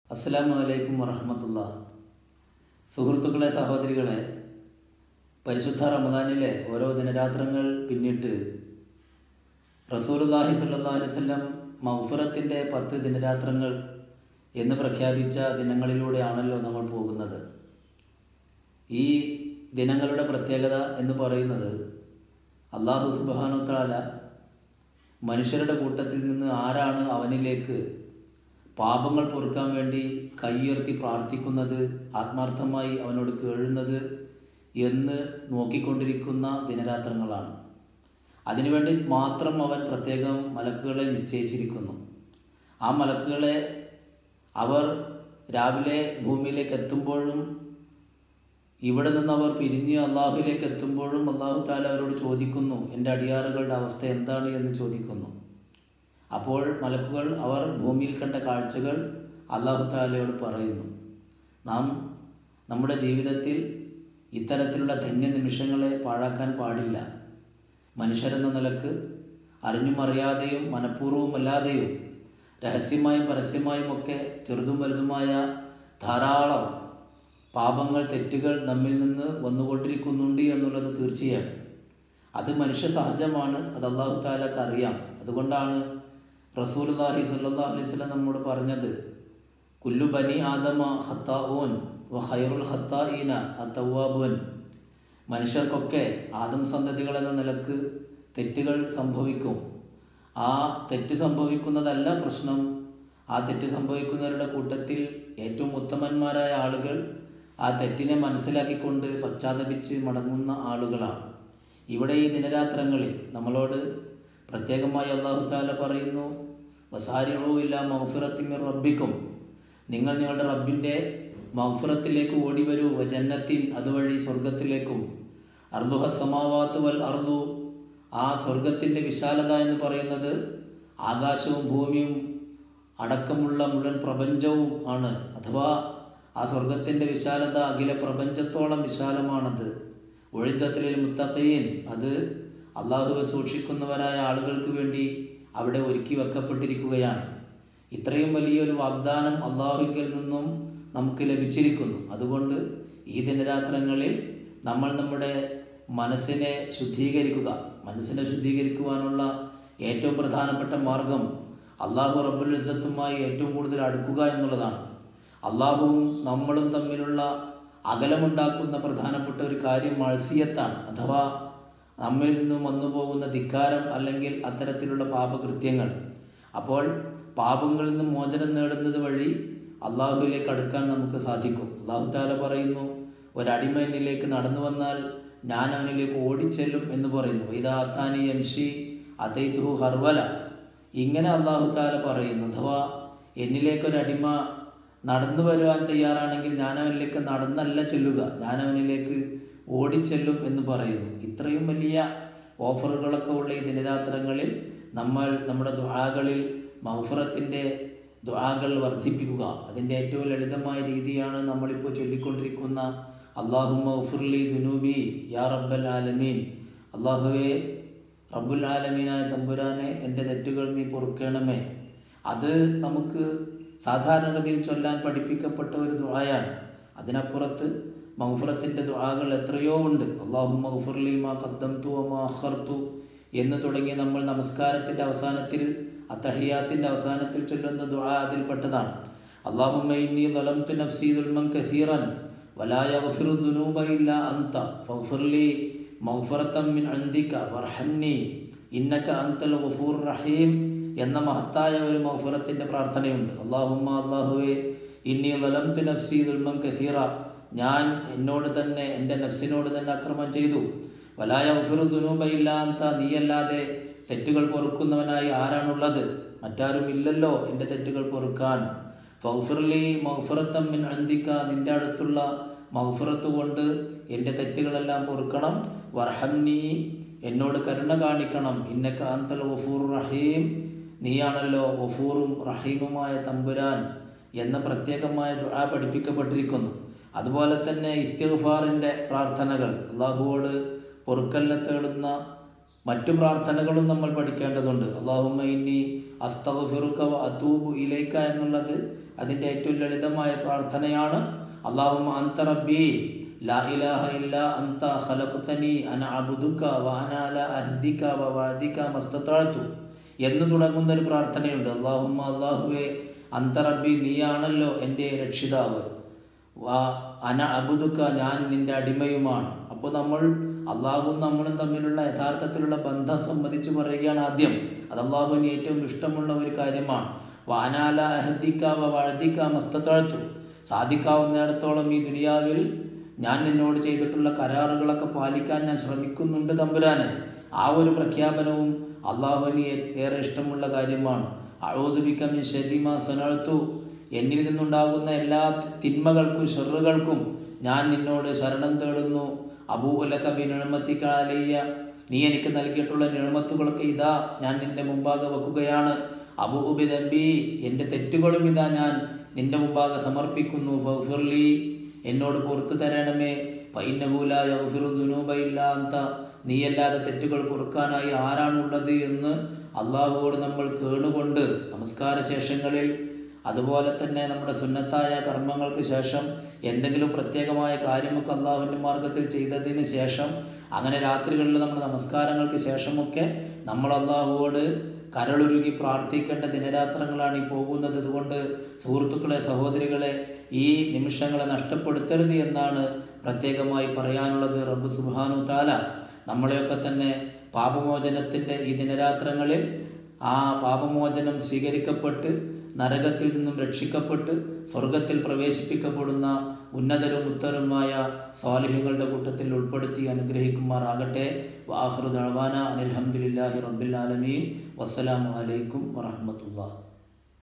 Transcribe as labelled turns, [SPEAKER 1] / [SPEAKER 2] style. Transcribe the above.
[SPEAKER 1] അസ്സലാമു അലൈക്കും വറഹമത്തുള്ള സുഹൃത്തുക്കളെ സഹോദരികളെ പരിശുദ്ധ റമദാനിലെ ഓരോ ദിനരാത്രങ്ങൾ പിന്നിട്ട് റസൂലുല്ലാഹി സല്ലാ അലൈവല്ലം മൗഫുറത്തിൻ്റെ പത്ത് ദിനരാത്രങ്ങൾ എന്ന് പ്രഖ്യാപിച്ച ദിനങ്ങളിലൂടെയാണല്ലോ നമ്മൾ പോകുന്നത് ഈ ദിനങ്ങളുടെ പ്രത്യേകത എന്ന് പറയുന്നത് അള്ളാഹു സുബാനുത്താല മനുഷ്യരുടെ കൂട്ടത്തിൽ നിന്ന് ആരാണ് അവനിലേക്ക് പാപങ്ങൾ പൊറുക്കാൻ വേണ്ടി കൈയുയർത്തി പ്രാർത്ഥിക്കുന്നത് ആത്മാർത്ഥമായി അവനോട് കേഴുന്നത് എന്ന് നോക്കിക്കൊണ്ടിരിക്കുന്ന ദിനരാത്രങ്ങളാണ് അതിനുവേണ്ടി മാത്രം അവൻ പ്രത്യേകം മലക്കുകളെ നിശ്ചയിച്ചിരിക്കുന്നു ആ മലക്കുകളെ അവർ രാവിലെ ഭൂമിയിലേക്ക് എത്തുമ്പോഴും ഇവിടെ നിന്ന് അവർ പിരിഞ്ഞ് അള്ളാഹുവിലേക്ക് എത്തുമ്പോഴും അള്ളാഹു താല അവരോട് ചോദിക്കുന്നു എൻ്റെ അടിയാറുകളുടെ അവസ്ഥ എന്താണ് എന്ന് ചോദിക്കുന്നു അപ്പോൾ മലക്കുകൾ അവർ ഭൂമിയിൽ കണ്ട കാഴ്ചകൾ അള്ളാഹു താലയോട് പറയുന്നു നാം നമ്മുടെ ജീവിതത്തിൽ ഇത്തരത്തിലുള്ള ധന്യ നിമിഷങ്ങളെ പാഴാക്കാൻ പാടില്ല മനുഷ്യരെന്ന നിലക്ക് അറിഞ്ഞും അറിയാതെയും മനഃപൂർവ്വമല്ലാതെയും രഹസ്യമായും പരസ്യമായും ഒക്കെ ചെറുതും വലുതുമായ ധാരാളം പാപങ്ങൾ തെറ്റുകൾ നമ്മിൽ നിന്ന് വന്നുകൊണ്ടിരിക്കുന്നുണ്ട് എന്നുള്ളത് തീർച്ചയാണ് അത് മനുഷ്യ സഹജമാണ് അത് അള്ളാഹു താലക്ക് അറിയാം അതുകൊണ്ടാണ് റസൂൽല്ലാഹി സല്ലാ അലൈഹി സ്വലം നമ്മോട് പറഞ്ഞത് കുല്ലു ബനി ആദമ ഹത്താഊൻ വ ഖൈറുൽ ഹത്താഈന അത്തവാബുൻ മനുഷ്യർക്കൊക്കെ ആദം സന്തതികൾ എന്ന നിലക്ക് തെറ്റുകൾ സംഭവിക്കും ആ തെറ്റ് സംഭവിക്കുന്നതല്ല പ്രശ്നം ആ തെറ്റ് സംഭവിക്കുന്നവരുടെ കൂട്ടത്തിൽ ഏറ്റവും ഉത്തമന്മാരായ ആളുകൾ ആ തെറ്റിനെ മനസ്സിലാക്കിക്കൊണ്ട് പശ്ചാത്തപിച്ച് മടങ്ങുന്ന ആളുകളാണ് ഇവിടെ ഈ ദിനരാത്രങ്ങളിൽ നമ്മളോട് പ്രത്യേകമായി അള്ളാഹു താല പറയുന്നു വസാരിളൂ ഇല്ല മൗഫിറത്തിമിർ റബ്ബിക്കും നിങ്ങൾ നിങ്ങളുടെ റബ്ബിൻ്റെ മൗഫിറത്തിലേക്ക് ഓടി വരൂ ജന്നത്തിൻ അതുവഴി സ്വർഗത്തിലേക്കും അർദുഹ സമാവാത്ത് വൽ അർദു ആ സ്വർഗത്തിൻ്റെ വിശാലത എന്ന് പറയുന്നത് ആകാശവും ഭൂമിയും അടക്കമുള്ള മുഴുവൻ പ്രപഞ്ചവും ആണ് അഥവാ ആ സ്വർഗത്തിൻ്റെ വിശാലത അഖില പ്രപഞ്ചത്തോളം വിശാലമാണത് ഒഴുത്തത്തിലെ മുത്തക്കീൻ അത് അള്ളാഹുവെ സൂക്ഷിക്കുന്നവരായ ആളുകൾക്ക് വേണ്ടി അവിടെ ഒരുക്കി വെക്കപ്പെട്ടിരിക്കുകയാണ് ഇത്രയും വലിയൊരു വാഗ്ദാനം അള്ളാഹുവിൽ നിന്നും നമുക്ക് ലഭിച്ചിരിക്കുന്നു അതുകൊണ്ട് ഈ ദിനരാത്രങ്ങളിൽ നമ്മൾ നമ്മുടെ മനസ്സിനെ ശുദ്ധീകരിക്കുക മനസ്സിനെ ശുദ്ധീകരിക്കുവാനുള്ള ഏറ്റവും പ്രധാനപ്പെട്ട മാർഗം അള്ളാഹു റബ്ബുൽ ഇസ്സത്തുമായി ഏറ്റവും കൂടുതൽ അടുക്കുക എന്നുള്ളതാണ് അള്ളാഹുവും നമ്മളും തമ്മിലുള്ള അകലമുണ്ടാക്കുന്ന പ്രധാനപ്പെട്ട ഒരു കാര്യം മത്സ്യത്താണ് അഥവാ നമ്മിൽ നിന്നും വന്നു പോകുന്ന ധിക്കാരം അല്ലെങ്കിൽ അത്തരത്തിലുള്ള പാപകൃത്യങ്ങൾ അപ്പോൾ പാപങ്ങളിൽ നിന്ന് മോചനം നേടുന്നത് വഴി അള്ളാഹുവിലേക്ക് അടുക്കാൻ നമുക്ക് സാധിക്കും അള്ളാഹു താല പറയുന്നു ഒരടിമ എന്നിലേക്ക് നടന്നു വന്നാൽ ഞാൻ അവനിലേക്ക് ഓടിച്ചെല്ലും എന്ന് പറയുന്നു ഇതാത്താനി എംഷി അതൈതുഹു ഹർവല ഇങ്ങനെ അള്ളാഹു താല പറയുന്നു അഥവാ എന്നിലേക്കൊരടിമ നടന്നു വരുവാൻ തയ്യാറാണെങ്കിൽ ഞാൻ അവനിലേക്ക് നടന്നല്ല ചെല്ലുക ഞാൻ അവനിലേക്ക് ഓടിച്ചെല്ലും എന്ന് പറയുന്നു ഇത്രയും വലിയ ഓഫറുകളൊക്കെ ഉള്ള ഈ ദിനരാത്രങ്ങളിൽ നമ്മൾ നമ്മുടെ ദുആകളിൽ മൗഫറത്തിൻ്റെ ദുആകൾ വർദ്ധിപ്പിക്കുക അതിൻ്റെ ഏറ്റവും ലളിതമായ രീതിയാണ് നമ്മളിപ്പോൾ ചൊല്ലിക്കൊണ്ടിരിക്കുന്ന അള്ളാഹു മൗഫുർലി ദുനൂബി യാ റബ്ബൽ ആലമീൻ അള്ളാഹുവേ റബ്ബുൽ ആലമീനായ തമ്പുരാനെ എൻ്റെ തെറ്റുകൾ നീ പൊറുക്കണമേ അത് നമുക്ക് സാധാരണഗതിയിൽ ചൊല്ലാൻ പഠിപ്പിക്കപ്പെട്ട ഒരു ദുആയാണ് അതിനപ്പുറത്ത് മൗഫറത്തിൻ്റെ ദുആകൾ എത്രയോ ഉണ്ട് അള്ളാഹു മൗഫുർലി മാ കദ്ദംതു മാ അഖർതു എന്ന് തുടങ്ങി നമ്മൾ നമസ്കാരത്തിൻ്റെ അവസാനത്തിൽ അത്തഹിയാത്തിൻ്റെ അവസാനത്തിൽ ചൊല്ലുന്ന ദുആ അതിൽപ്പെട്ടതാണ് അള്ളാഹുമ്മ ഇന്നി ളലംതു നഫ്സി ദുൽമൻ കസീറൻ വലാ യഗ്ഫിറു ദുനൂബ ഇല്ലാ അൻത ഫഗ്ഫിർലി മഗ്ഫിറതൻ മിൻ അൻദിക വർഹംനി ഇന്നക അൻതൽ ഗഫൂർ റഹീം എന്ന മഹത്തായ ഒരു മൗഫറത്തിൻ്റെ പ്രാർത്ഥനയുണ്ട് അള്ളാഹുമ്മ അള്ളാഹുവേ ഇന്നി ളലംതു നഫ്സി ദുൽമൻ കസീറ ഞാൻ എന്നോട് തന്നെ എൻ്റെ നഫ്സിനോട് തന്നെ അക്രമം ചെയ്തു വലായ ദുനൂബയില്ലാത്ത നീയല്ലാതെ തെറ്റുകൾ പൊറുക്കുന്നവനായി ആരാണുള്ളത് മറ്റാരും ഇല്ലല്ലോ എൻ്റെ തെറ്റുകൾ പൊറുക്കാൻ ഫൗഫിർലി മൗഫറത്തം മിൻ അന്തിക്ക നിൻ്റെ അടുത്തുള്ള മൗഫറത്ത് കൊണ്ട് എൻ്റെ തെറ്റുകളെല്ലാം പൊറുക്കണം വർഹംനി എന്നോട് കരുണ കാണിക്കണം ഇന്നക്ക അന്തൽ വഫൂർ റഹീം നീയാണല്ലോ വഫൂറും റഹീമുമായ തമ്പുരാൻ എന്ന പ്രത്യേകമായ ദുആ പഠിപ്പിക്കപ്പെട്ടിരിക്കുന്നു അതുപോലെ തന്നെ ഇസ്തിഗ്ഫാറിൻ്റെ പ്രാർത്ഥനകൾ അള്ളാഹുവോട് പൊറുക്കലിനെ തേടുന്ന മറ്റു പ്രാർത്ഥനകളും നമ്മൾ പഠിക്കേണ്ടതുണ്ട് അള്ളാഹുമ്മ ഇന്നി അസ്തഗ്ഫിറുക വ അതൂബു ഇലൈക എന്നുള്ളത് അതിൻ്റെ ഏറ്റവും ലളിതമായ പ്രാർത്ഥനയാണ് അള്ളാഹുമ്മ അന്ത റബ്ബി ലാ ഇലാഹ ഇല്ല അന്ത ഖലഖ്തനി അന അബ്ദുക വ അന അല അഹ്ദിക വ വഅദിക മസ്തതഅതു എന്ന് തുടങ്ങുന്ന ഒരു പ്രാർത്ഥനയുണ്ട് അള്ളാഹുമ്മ അള്ളാഹുവേ അന്ത റബ്ബി നീയാണല്ലോ എൻ്റെ രക്ഷിതാവ് വാ അന അബുദുക്ക ഞാൻ നിന്റെ അടിമയുമാണ് അപ്പോൾ നമ്മൾ അള്ളാഹുവും നമ്മളും തമ്മിലുള്ള യഥാർത്ഥത്തിലുള്ള ബന്ധം സംബന്ധിച്ച് പറയുകയാണ് ആദ്യം അത് അള്ളാഹുവിന് ഏറ്റവും ഇഷ്ടമുള്ള ഒരു കാര്യമാണ് വാനാല അഹദിക്ക വഴദിക്ക മസ്തത്തഴത്തു സാധിക്കാവുന്നിടത്തോളം ഈ ദുനിയാവിൽ ഞാൻ നിന്നോട് ചെയ്തിട്ടുള്ള കരാറുകളൊക്കെ പാലിക്കാൻ ഞാൻ ശ്രമിക്കുന്നുണ്ട് തമ്പുരാന് ആ ഒരു പ്രഖ്യാപനവും അള്ളാഹുവിന് ഏറെ ഇഷ്ടമുള്ള കാര്യമാണ് അഴോതുബിക്കം ശരിമ സനഴ്ത്തു എന്നിൽ നിന്നുണ്ടാകുന്ന എല്ലാ തിന്മകൾക്കും ഷെറുകൾക്കും ഞാൻ നിന്നോട് ശരണം തേടുന്നു അബൂലക ബിനിഴമത്തിക്കാലയ്യ നീ എനിക്ക് നൽകിയിട്ടുള്ള നിഴമത്തുകളൊക്കെ ഇതാ ഞാൻ നിന്റെ മുമ്പാകെ വെക്കുകയാണ് അബൂബി തമ്പി എൻ്റെ തെറ്റുകളും ഇതാ ഞാൻ നിന്റെ മുമ്പാകെ സമർപ്പിക്കുന്നു ഫൗഫിർലി എന്നോട് പുറത്തു തരണമേ പൈനകൂലായ ദുനൂബയില്ല അന്ത നീയല്ലാതെ തെറ്റുകൾ പൊറുക്കാനായി ആരാണുള്ളത് എന്ന് അള്ളാഹുവോട് നമ്മൾ കേണുകൊണ്ട് നമസ്കാര ശേഷങ്ങളിൽ അതുപോലെ തന്നെ നമ്മുടെ സുന്നത്തായ കർമ്മങ്ങൾക്ക് ശേഷം എന്തെങ്കിലും പ്രത്യേകമായ കാര്യമൊക്കെ അള്ളാഹുവിൻ്റെ മാർഗത്തിൽ ചെയ്തതിന് ശേഷം അങ്ങനെ രാത്രികളിൽ നമ്മുടെ നമസ്കാരങ്ങൾക്ക് ശേഷമൊക്കെ നമ്മൾ അള്ളാഹുവോട് കരളുരുകി പ്രാർത്ഥിക്കേണ്ട ദിനരാത്രങ്ങളാണ് ഈ പോകുന്നത് അതുകൊണ്ട് സുഹൃത്തുക്കളെ സഹോദരികളെ ഈ നിമിഷങ്ങളെ നഷ്ടപ്പെടുത്തരുത് എന്നാണ് പ്രത്യേകമായി പറയാനുള്ളത് റബ്ബ് സുബാനു താല നമ്മളെയൊക്കെ തന്നെ പാപമോചനത്തിൻ്റെ ഈ ദിനരാത്രങ്ങളിൽ ആ പാപമോചനം സ്വീകരിക്കപ്പെട്ട് നരകത്തിൽ നിന്നും രക്ഷിക്കപ്പെട്ട് സ്വർഗത്തിൽ പ്രവേശിപ്പിക്കപ്പെടുന്ന ഉന്നതരും ഉത്തരവുമായ സ്വാലിഹുകളുടെ കൂട്ടത്തിൽ ഉൾപ്പെടുത്തി അനുഗ്രഹിക്കുമാറാകട്ടെ വാഹൃദ് അഴവാന അനിൽഹമുല്ലാഹി റബ്ബിൽ ആലമീൻ വസ്സലാമു അലൈക്കും വറഹമത്തുള്ള